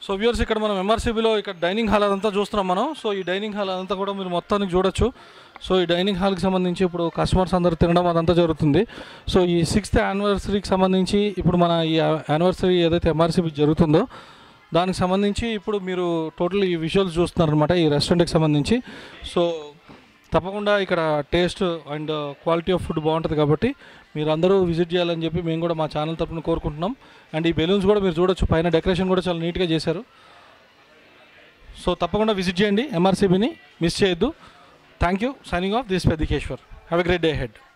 so viewers ఇక్కడ మనం ఎంఆర్సీబీలో ఇక్కడ డైనింగ్ హాల్ అదంతా చూస్తున్నాం మనం సో ఈ డైనింగ్ హాల్ అదంతా కూడా మీరు మొత్తానికి చూడొచ్చు సో ఈ డైనింగ్ హాల్కి సంబంధించి ఇప్పుడు కస్టమర్స్ అందరూ తినడం అదంతా జరుగుతుంది సో ఈ సిక్స్త్ యానివర్సరీకి సంబంధించి ఇప్పుడు మన ఈ యానివర్సరీ ఏదైతే ఎంఆర్సీబీ జరుగుతుందో దానికి సంబంధించి ఇప్పుడు మీరు టోటల్ ఈ విజువల్స్ చూస్తున్నారనమాట ఈ రెస్టారెంట్కి సంబంధించి సో తప్పకుండా ఇక్కడ taste and quality of food బాగుంటుంది కాబట్టి మీరు అందరూ విజిట్ చేయాలని చెప్పి మేము కూడా మా ఛానల్ తరపున కోరుకుంటున్నాం అండ్ ఈ బెలూన్స్ కూడా మీరు చూడొచ్చు పైన డెకరేషన్ కూడా చాలా నీట్గా చేశారు సో తప్పకుండా విజిట్ చేయండి ఎంఆర్సీబీని మిస్ చేయొద్దు thank you signing off this Peddikeshwar have a great day head